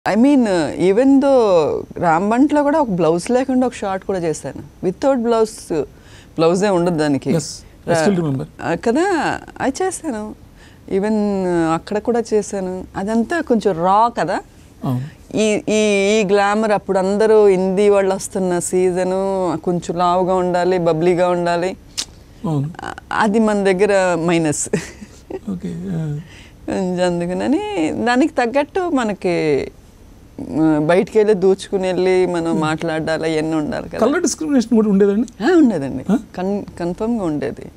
I mean even though రాంబంట్లో కూడా ఒక బ్లౌజ్ లేకుండా ఒక షార్ట్ కూడా చేశాను వితౌట్ బ్లౌజ్ బ్లౌజే ఉండదు దానికి Yes, I still remember. ఆ, కదా అది చేశాను ఈవెన్ అక్కడ కూడా చేశాను అదంతా కొంచెం రా కదా అవును ఈ ఈ ఈ గ్లామర్ అప్పుడు అందరూ హిందీ వాళ్ళు వస్తున్న సీజను కొంచెం లావుగా ఉండాలి బబ్లీగా ఉండాలి అవును ఆ, అది మన దగ్గర మైనస్ ఓకే కొంచెం అందుకనని దానికి తగ్గట్టు మనకి ఆ, బయటికి వెళ్ళి దూచుకుని వెళ్ళి మనం మాట్లాడాలి అవన్నీ ఉండాలి కదా కలర్ డిస్క్రిమినేషన్ కూడా ఉండేదండి ఆ, ఉండేదండి Huh? కన్ కన్ఫర్మ్గా ఉండేది